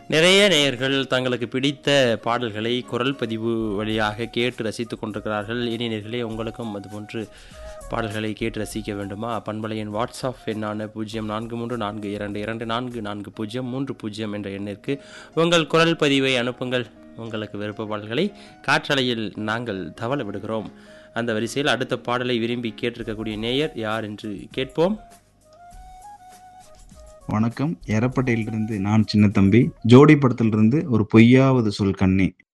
நிறைய நேயர்கள் தங்களுக்கு பிடித்த பாடல்களை குரல் பதிவு வழியாக கேட்டு ரசித்துக் கொண்டிருக்கிறார்கள் இனியர்களே உங்களுக்கும் அதுபோன்று பாடல்களை கேட்டு ரசிக்க வேண்டுமா பண்பலையின் வாட்ஸ்அப் எண்ணான பூஜ்ஜியம் நான்கு மூன்று நான்கு இரண்டு இரண்டு நான்கு நான்கு பூஜ்ஜியம் மூன்று பூஜ்ஜியம் என்ற எண்ணிற்கு உங்கள் குரல் பதிவை அனுப்புங்கள் உங்களுக்கு விருப்ப பாடல்களை காற்றலையில் நாங்கள் தவள விடுகிறோம் அந்த வரிசையில் அடுத்த பாடலை விரும்பி கேட்டிருக்கக்கூடிய நேயர் யார் என்று கேட்போம் வணக்கம் எரப்பட்டையிலிருந்து நான் சின்ன தம்பி ஜோடி படத்திலிருந்து ஒரு பொய்யாவது சொல் கண்ணே